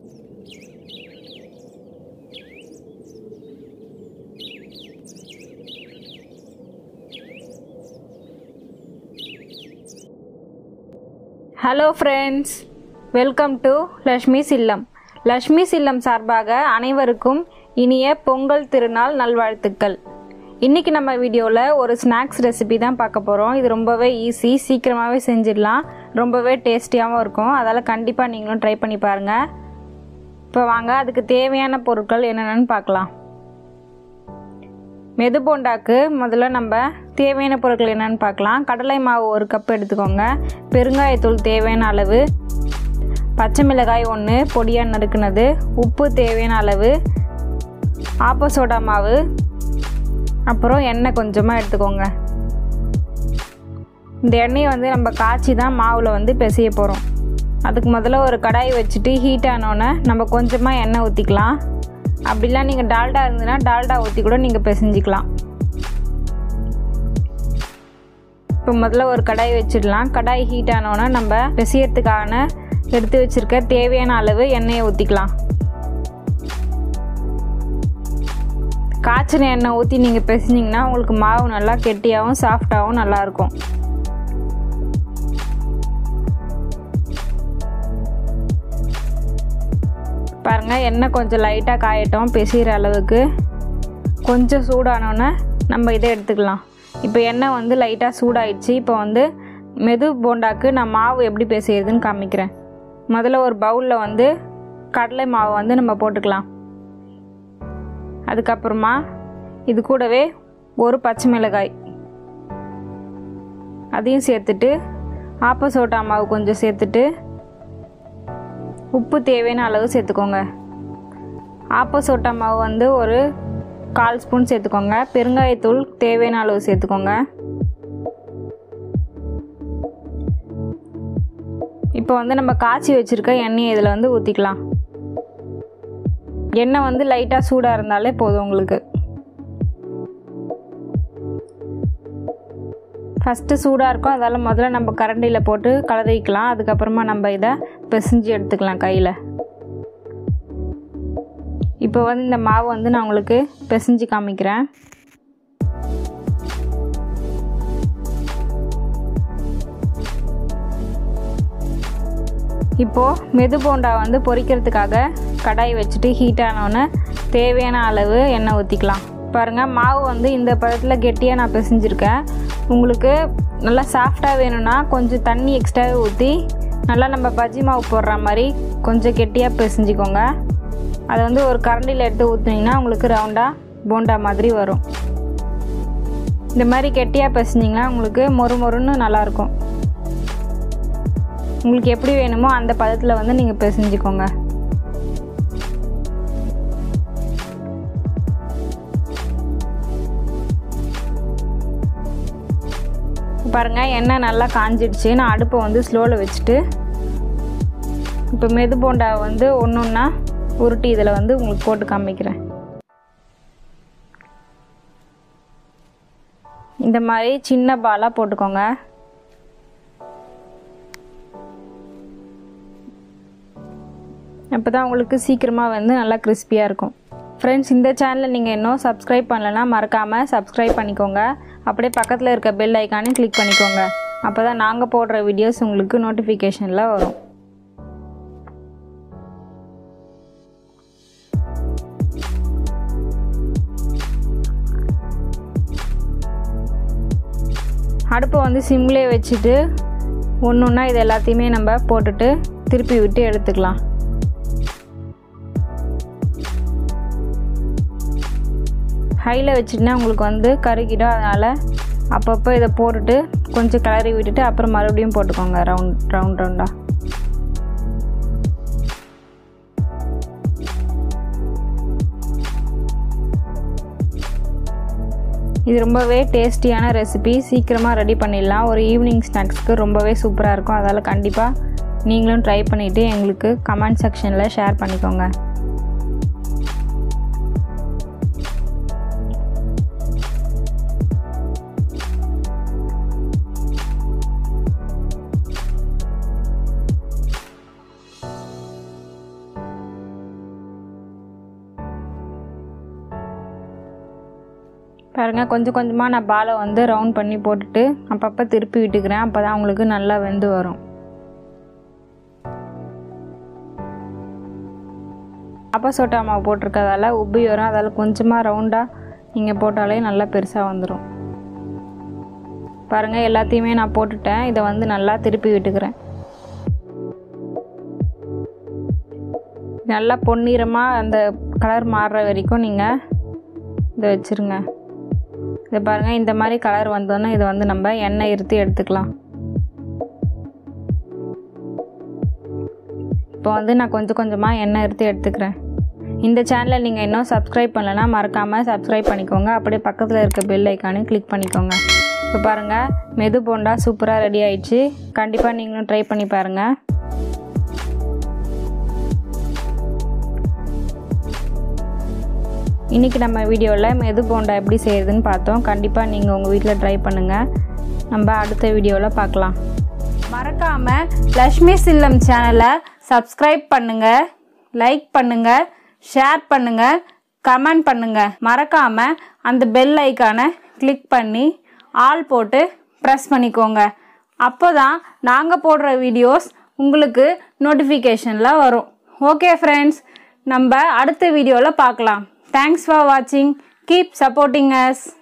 hello friends welcome to Lakshmi's இல்லம் லக்ஷ்மிஸ் இல்லம் சார்பாக அனைவருக்கும் இனிய பொங்கல் திருநாள் நல்வாழ்த்துக்கள் இன்றைக்கி நம்ம வீடியோவில் ஒரு ஸ்நாக்ஸ் ரெசிபி தான் பார்க்க போகிறோம் இது ரொம்பவே ஈஸி சீக்கிரமாகவே செஞ்சிடலாம் ரொம்பவே டேஸ்டியாகவும் இருக்கும் அதால் கண்டிப்பாக நீங்களும் ட்ரை பண்ணி பாருங்கள் இப்போ வாங்க அதுக்கு தேவையான பொருட்கள் என்னென்னு பார்க்கலாம் மெது போண்டாக்கு முதல்ல நம்ம தேவையான பொருட்கள் என்னென்னு பார்க்கலாம் கடலை மாவு ஒரு கப் எடுத்துக்கோங்க பெருங்காயத்தூள் தேவையான அளவு பச்சை மிளகாய் ஒன்று பொடியாக நறுக்குனது உப்பு தேவையான அளவு ஆப்ப சோடா மாவு அப்புறம் எண்ணெய் கொஞ்சமாக எடுத்துக்கோங்க இந்த எண்ணெயை வந்து நம்ம காய்ச்சி தான் மாவில் வந்து பிசைய போகிறோம் அதுக்கு முதல்ல ஒரு கடாய் வச்சுட்டு ஹீட் ஆனோடனே நம்ம கொஞ்சமாக எண்ணெய் ஊற்றிக்கலாம் அப்படிலாம் நீங்கள் டால்டா இருந்ததுன்னா டால்டா ஊற்றி கூட நீங்கள் பிசைஞ்சிக்கலாம் இப்போ முதல்ல ஒரு கடாய் வச்சிடலாம் கடாய் ஹீட் ஆனோன்னா நம்ம பிசையறதுக்கான எடுத்து வச்சுருக்க தேவையான அளவு எண்ணெயை ஊற்றிக்கலாம் காய்ச்சின எண்ணெய் ஊற்றி நீங்கள் பிசைஞ்சிங்கன்னா உங்களுக்கு மாவு நல்லா கெட்டியாகவும் சாஃப்டாகவும் நல்லாயிருக்கும் பாருங்கள் எண்ணெய் கொஞ்சம் லைட்டாக காயட்டும் பிசைகிற அளவுக்கு கொஞ்சம் சூடானோன்னே நம்ம இதை எடுத்துக்கலாம் இப்போ எண்ணெய் வந்து லைட்டாக சூடாயிடுச்சு இப்போ வந்து மெது போண்டாக்கு நான் மாவு எப்படி பிசைகிறதுன்னு காமிக்கிறேன் முதல்ல ஒரு பவுலில் வந்து கடலை மாவு வந்து நம்ம போட்டுக்கலாம் அதுக்கப்புறமா இது கூடவே ஒரு பச்சை மிளகாய் அதையும் சேர்த்துட்டு ஆப்ப சோட்டா மாவு கொஞ்சம் சேர்த்துட்டு உப்பு தேவையான அளவு சேர்த்துக்கோங்க ஆப்ப சோட்டா மாவு வந்து ஒரு கால் ஸ்பூன் சேர்த்துக்கோங்க பெருங்காயத்தூள் தேவையான அளவு சேர்த்துக்கோங்க இப்போ வந்து நம்ம காய்ச்சி வச்சுருக்க எண்ணெயை இதில் வந்து ஊற்றிக்கலாம் எண்ணெய் வந்து லைட்டாக சூடாக இருந்தாலே போதும் உங்களுக்கு ஃபஸ்ட்டு சூடாக இருக்கும் அதால் முதல்ல நம்ம கரண்டியில் போட்டு கலரிக்கலாம் அதுக்கப்புறமா நம்ம இதை பிசைஞ்சு எடுத்துக்கலாம் கையில் இப்போ வந்து இந்த மாவு வந்து நான் உங்களுக்கு பிசைஞ்சு காமிக்கிறேன் இப்போது மெது போண்டா வந்து பொரிக்கிறதுக்காக கடாய் வச்சுட்டு ஹீட் ஆனோன்னே தேவையான அளவு எண்ணெய் ஊற்றிக்கலாம் பாருங்கள் மாவு வந்து இந்த பதத்தில் கெட்டியாக நான் பிசைஞ்சிருக்கேன் உங்களுக்கு நல்லா சாஃப்டாக வேணும்னா கொஞ்சம் தண்ணி எக்ஸ்ட்ராவே ஊற்றி நல்லா நம்ம பஜ்ஜி மாவு போடுற மாதிரி கொஞ்சம் கெட்டியாக பிசைஞ்சிக்கோங்க அதை வந்து ஒரு கரண்டியில் எடுத்து ஊற்றுனீங்கன்னா உங்களுக்கு ரவுண்டாக போண்டா மாதிரி வரும் இந்த மாதிரி கெட்டியாக பிசைஞ்சிங்கன்னா உங்களுக்கு மொறு மொறுன்னு நல்லாயிருக்கும் உங்களுக்கு எப்படி வேணுமோ அந்த பதத்தில் வந்து நீங்கள் பிசைஞ்சிக்கோங்க பாருங்கள் எண்ணெய் நல்லா காஞ்சிடுச்சு நான் அடுப்பை வந்து ஸ்லோவில் வச்சுட்டு இப்போ மெது போண்டா வந்து ஒன்று ஒன்றா உருட்டி இதில் வந்து உங்களுக்கு போட்டு காமிக்கிறேன் இந்த மாதிரி சின்ன பாலாக போட்டுக்கோங்க அப்போ தான் உங்களுக்கு சீக்கிரமாக வந்து நல்லா கிறிஸ்பியாக இருக்கும் ஃப்ரெண்ட்ஸ் இந்த சேனலை நீங்கள் இன்னும் சப்ஸ்கிரைப் பண்ணலைன்னா மறக்காமல் சப்ஸ்கிரைப் பண்ணிக்கோங்க அப்படியே பக்கத்தில் இருக்க பெல் ஐக்கானையும் கிளிக் பண்ணிக்கோங்க அப்போ தான் நாங்கள் போடுற வீடியோஸ் உங்களுக்கு நோட்டிஃபிகேஷனில் வரும் அடுப்பை வந்து சிம்லே வச்சுட்டு ஒன்று ஒன்றா இது எல்லாத்தையுமே நம்ம போட்டுட்டு திருப்பி விட்டு எடுத்துக்கலாம் ஹையில் வச்சுட்டுனா உங்களுக்கு வந்து கருகிடும் அதனால் அப்பப்போ இதை போட்டுட்டு கொஞ்சம் கிளறி விட்டுட்டு அப்புறம் மறுபடியும் போட்டுக்கோங்க ரவுண்ட் ரவுண்ட் ரவுண்டாக இது ரொம்பவே டேஸ்டியான ரெசிபி சீக்கிரமாக ரெடி பண்ணிடலாம் ஒரு ஈவினிங் ஸ்நாக்ஸ்க்கு ரொம்பவே சூப்பராக இருக்கும் அதால் கண்டிப்பாக நீங்களும் ட்ரை பண்ணிவிட்டு எங்களுக்கு கமெண்ட் செக்ஷனில் ஷேர் பண்ணிக்கோங்க பாருங்கள் கொஞ்சம் கொஞ்சமாக நான் பாலை வந்து ரவுண்ட் பண்ணி போட்டுட்டு அப்பப்போ திருப்பி விட்டுக்கிறேன் அப்போ தான் உங்களுக்கு நல்லா வெந்து வரும் அப்போ சோட்டா மாவு போட்டிருக்கதால உப்பி வரும் அதால் கொஞ்சமாக ரவுண்டாக நீங்கள் போட்டாலே நல்லா பெருசாக வந்துடும் பாருங்கள் எல்லாத்தையுமே நான் போட்டுட்டேன் இதை வந்து நல்லா திருப்பி விட்டுக்கிறேன் நல்லா பொன்னிறமாக அந்த கலர் மாறுற வரைக்கும் நீங்கள் இதை வச்சுருங்க இதை பாருங்கள் இந்த மாதிரி கலர் வந்தோன்னே இதை வந்து நம்ம எண்ணெய் இருத்தி எடுத்துக்கலாம் இப்போ வந்து நான் கொஞ்சம் கொஞ்சமாக எண்ணெய் எடுத்து எடுத்துக்கிறேன் இந்த சேனலை நீங்கள் இன்னும் சப்ஸ்கிரைப் பண்ணலைன்னா மறக்காமல் சப்ஸ்கிரைப் பண்ணிக்கோங்க அப்படியே பக்கத்தில் இருக்க பெல் ஐக்கானையும் கிளிக் பண்ணிக்கோங்க இப்போ பாருங்கள் மெது போண்டா சூப்பராக ரெடி ஆயிடுச்சு கண்டிப்பாக நீங்களும் ட்ரை பண்ணி பாருங்கள் இன்றைக்கி நம்ம வீடியோவில் மெது போண்டா எப்படி செய்கிறதுன்னு பார்த்தோம் கண்டிப்பாக நீங்கள் உங்கள் வீட்டில் ட்ரை பண்ணுங்கள் நம்ம அடுத்த வீடியோவில் பார்க்கலாம் மறக்காமல் லக்ஷ்மி சில்லம் சேனலை சப்ஸ்கிரைப் பண்ணுங்கள் லைக் பண்ணுங்கள் ஷேர் பண்ணுங்கள் கமெண்ட் பண்ணுங்கள் மறக்காமல் அந்த பெல் ஐக்கானை கிளிக் பண்ணி ஆல் போட்டு ப்ரெஸ் பண்ணிக்கோங்க அப்போ தான் நாங்கள் போடுற வீடியோஸ் உங்களுக்கு நோட்டிஃபிகேஷனில் வரும் ஓகே ஃப்ரெண்ட்ஸ் நம்ம அடுத்த வீடியோவில் பார்க்கலாம் தேங்க்ஸ் ஃபார் வாட்சிங் கீப் சப்போர்ட்டிங் அஸ்